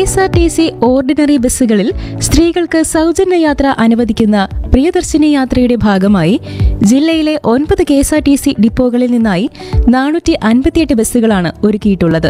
S R T C ordinary ബസ്സുകളിൽ സ്ത്രീകൾക്ക് സൗജന്യ യാത്ര അനുവദിക്കുന്ന പ്രിയദർശിനി യാത്രയുടെ ഭാഗമായി ജില്ലയിലെ ഒൻപത് K S R T C ഡിപ്പോകളിൽ നിന്നായി നാനൂറ്റി അൻപത്തിയെട്ട് ബസ്സുകളാണ് ഒരുക്കിയിട്ടുള്ളത്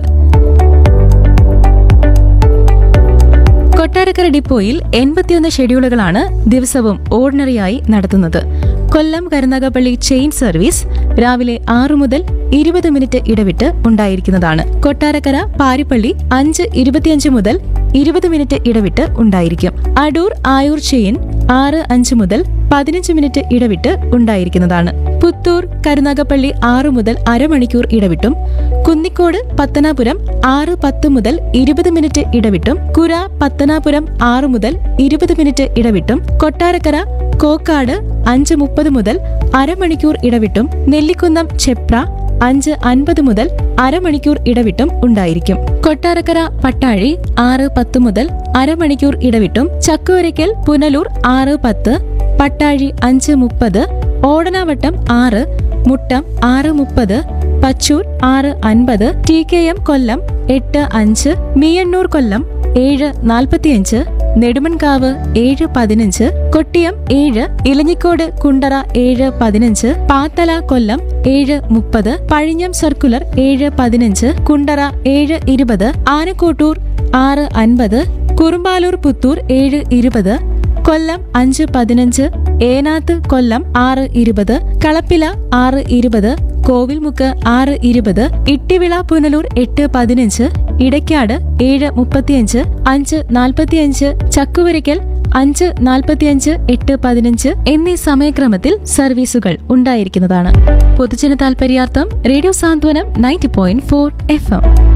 കൊട്ടാരക്കര ഡിപ്പോയിൽ എൺപത്തിയൊന്ന് ഷെഡ്യൂളുകളാണ് ദിവസവും ഓർഡിനറിയായി നടത്തുന്നത് കൊല്ലം കരുനാഗപ്പള്ളി ചെയിൻ സർവീസ് രാവിലെ ആറു മുതൽ ഇരുപത് മിനിറ്റ് ഇടവിട്ട് ഉണ്ടായിരിക്കുന്നതാണ് കൊട്ടാരക്കര പാരിപ്പള്ളി അഞ്ച് ഇരുപത്തിയഞ്ച് മുതൽ ഇരുപത് മിനിറ്റ് ഇടവിട്ട് ഉണ്ടായിരിക്കും അടൂർ ആയൂർ ചെയിൻ ആറ് അഞ്ച് മുതൽ പതിനഞ്ച് മിനിറ്റ് ഇടവിട്ട് ഉണ്ടായിരിക്കുന്നതാണ് പുത്തൂർ കരുനാഗപ്പള്ളി ആറു മുതൽ അരമണിക്കൂർ ഇടവിട്ടും കുന്നിക്കോട് പത്തനാപുരം ആറ് പത്ത് മുതൽ ഇരുപത് മിനിറ്റ് ഇടവിട്ടും കുര പത്തനാപുരം ആറ് മുതൽ ഇരുപത് മിനിറ്റ് ഇടവിട്ടും കൊട്ടാരക്കര കോക്കാട് അഞ്ച് മുപ്പത് മുതൽ അരമണിക്കൂർ ഇടവിട്ടും നെല്ലിക്കുന്നം ചെപ്ര അഞ്ച് അൻപത് മുതൽ അരമണിക്കൂർ ഇടവിട്ടും ഉണ്ടായിരിക്കും കൊട്ടാരക്കര പട്ടാഴി ആറ് പത്ത് മുതൽ അരമണിക്കൂർ ഇടവിട്ടും ചക്കുവരയ്ക്കൽ പുനലൂർ ആറ് പത്ത് പട്ടാഴി അഞ്ച് മുപ്പത് ഓടനാവട്ടം ആറ് മുട്ടം ആറ് മുപ്പത് പച്ചൂർ ആറ് അൻപത് ടി കെ എം കൊല്ലം എട്ട് അഞ്ച് മീയണ്ണൂർ കൊല്ലം ഏഴ് നാൽപ്പത്തിയഞ്ച് നെടുമൺകാവ് ഏഴ് പതിനഞ്ച് കൊട്ടിയം ഏഴ് ഇലഞ്ഞിക്കോട് കുണ്ടറ ഏഴ് പതിനഞ്ച് പാത്തല കൊല്ലം ഏഴ് മുപ്പത് പഴിഞ്ഞം സർക്കുലർ ഏഴ് പതിനഞ്ച് കുണ്ടറ ഏഴ് ഇരുപത് ആനക്കോട്ടൂർ ആറ് അൻപത് കുറുമ്പാലൂർ പുത്തൂർ ഏഴ് ഇരുപത് കൊല്ലം അഞ്ച് പതിനഞ്ച് ഏനാത്ത് കൊല്ലം ആറ് ഇരുപത് കളപ്പില ആറ് ഇരുപത് കോവിൽമുക്ക് ആറ് ഇരുപത് ഇട്ടിവിള പുനലൂർ എട്ട് പതിനഞ്ച് ഇടയ്ക്കാട് ഏഴ് മുപ്പത്തിയഞ്ച് അഞ്ച് നാൽപ്പത്തിയഞ്ച് ചക്കുവരയ്ക്കൽ അഞ്ച് നാൽപ്പത്തിയഞ്ച് എട്ട് പതിനഞ്ച് എന്നീ സമയക്രമത്തിൽ സർവീസുകൾ ഉണ്ടായിരിക്കുന്നതാണ് പൊതുജന താൽപര്യാർത്ഥം radio Santhwanam ninety point four F M